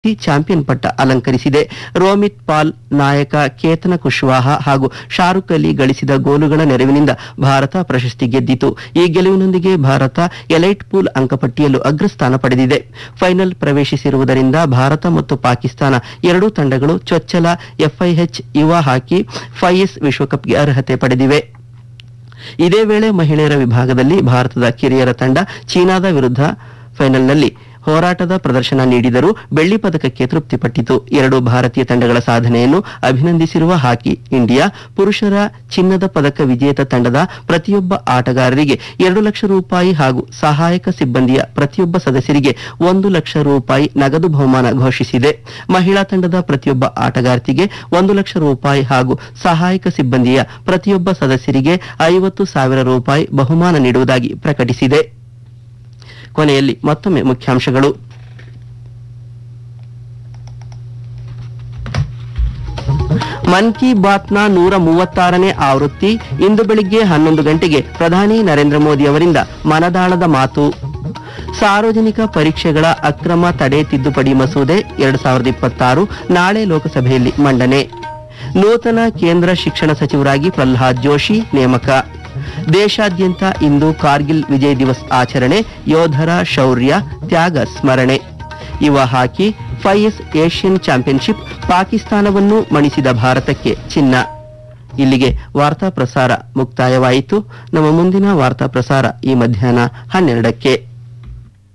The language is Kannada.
ಚಾಂಪಿಯನ್ ಪಟ್ಟ ಅಲಂಕರಿಸಿದೆ ರೋಮಿತ್ ಪಾಲ್ ನಾಯಕ ಕೇತನ ಕುಶ್ವಾಹ ಹಾಗೂ ಶಾರುಖ್ ಅಲಿ ಗಳಿಸಿದ ಗೋಲುಗಳ ನೆರವಿನಿಂದ ಭಾರತ ಪ್ರಶಸ್ತಿ ಗೆದ್ದಿತು ಈ ಗೆಲುವಿನೊಂದಿಗೆ ಭಾರತ ಎಲೈಟ್ ಪೂಲ್ ಅಂಕಪಟ್ಟಿಯಲ್ಲೂ ಅಗ್ರಸ್ಥಾನ ಪಡೆದಿದೆ ಫೈನಲ್ ಪ್ರವೇಶಿಸಿರುವುದರಿಂದ ಭಾರತ ಮತ್ತು ಪಾಕಿಸ್ತಾನ ಎರಡೂ ತಂಡಗಳು ಚೊಚ್ಚಲ ಎಫ್ಐಎಚ್ ಯುವ ಹಾಕಿ ಫೈಎಸ್ ವಿಶ್ವಕಪ್ಗೆ ಅರ್ಹತೆ ಪಡೆದಿವೆ ಇದೇ ವೇಳೆ ಮಹಿಳೆಯರ ವಿಭಾಗದಲ್ಲಿ ಭಾರತದ ಕಿರಿಯರ ತಂಡ ಚೀನಾದ ವಿರುದ್ಧ ಫೈನಲ್ನಲ್ಲಿ ಹೋರಾಟದ ಪ್ರದರ್ಶನ ನೀಡಿದರೂ ಬೆಳ್ಳಿ ಪದಕಕ್ಕೆ ತೃಪ್ತಿಪಟ್ಟಿತು ಎರಡು ಭಾರತೀಯ ತಂಡಗಳ ಸಾಧನೆಯನ್ನು ಅಭಿನಂದಿಸಿರುವ ಹಾಕಿ ಇಂಡಿಯಾ ಪುರುಷರ ಚಿನ್ನದ ಪದಕ ವಿಜೇತ ತಂಡದ ಪ್ರತಿಯೊಬ್ಬ ಆಟಗಾರರಿಗೆ ಎರಡು ಲಕ್ಷ ರೂಪಾಯಿ ಹಾಗೂ ಸಹಾಯಕ ಸಿಬ್ಬಂದಿಯ ಪ್ರತಿಯೊಬ್ಬ ಸದಸ್ಯರಿಗೆ ಒಂದು ಲಕ್ಷ ರೂಪಾಯಿ ನಗದು ಬಹುಮಾನ ಘೋಷಿಸಿದೆ ಮಹಿಳಾ ತಂಡದ ಪ್ರತಿಯೊಬ್ಬ ಆಟಗಾರ್ತಿಗೆ ಒಂದು ಲಕ್ಷ ರೂಪಾಯಿ ಹಾಗೂ ಸಹಾಯಕ ಸಿಬ್ಬಂದಿಯ ಪ್ರತಿಯೊಬ್ಬ ಸದಸ್ಯರಿಗೆ ಐವತ್ತು ಸಾವಿರ ರೂಪಾಯಿ ಬಹುಮಾನ ನೀಡುವುದಾಗಿ ಪ್ರಕಟಿಸಿದೆ ಕೊನೆಯಲ್ಲಿ ಮತ್ತೊಮ್ಮೆ ಮುಖ್ಯಾಂಶಗಳು ಮನ್ ಕಿ ಬಾತ್ನ ನೂರ ಮೂವತ್ತಾರನೇ ಆವೃತ್ತಿ ಇಂದು ಬೆಳಿಗ್ಗೆ ಹನ್ನೊಂದು ಗಂಟೆಗೆ ಪ್ರಧಾನಿ ನರೇಂದ್ರ ಮೋದಿ ಅವರಿಂದ ಮನದಾಳದ ಮಾತು ಸಾರ್ವಜನಿಕ ಪರೀಕ್ಷೆಗಳ ಅಕ್ರಮ ತಡೆ ತಿದ್ದುಪಡಿ ಮಸೂದೆ ಎರಡು ಸಾವಿರದ ಇಪ್ಪತ್ತಾರು ನಾಳೆ ಲೋಕಸಭೆಯಲ್ಲಿ ಮಂಡನೆ ನೂತನ ಕೇಂದ್ರ ಶಿಕ್ಷಣ ಸಚಿವರಾಗಿ ಪ್ರಹ್ಲಾದ್ ಜೋಶಿ ನೇಮಕ ದೇಶಾದ್ಯಂತ ಇಂದು ಕಾರ್ಗಿಲ್ ವಿಜಯ್ ದಿವಸ್ ಆಚರಣೆ ಯೋಧರ ಶೌರ್ಯ ತ್ಯಾಗ ಸ್ಮರಣೆ ಯುವ ಹಾಕಿ ಫೈಎಸ್ ಏಷ್ಯನ್ ಚಾಂಪಿಯನ್ಶಿಪ್ ಪಾಕಿಸ್ತಾನವನ್ನು ಮಣಿಸಿದ ಭಾರತಕ್ಕೆ ಚಿನ್ನ ಇಲ್ಲಿಗೆ ವಾರ್ತಾ ಪ್ರಸಾರ ಮುಕ್ತಾಯವಾಯಿತು ನಮ್ಮ ಮುಂದಿನ ವಾರ್ತಾ ಪ್ರಸಾರ ಈ ಮಧ್ಯಾಹ್ನ ಹನ್ನೆರಡಕ್ಕೆ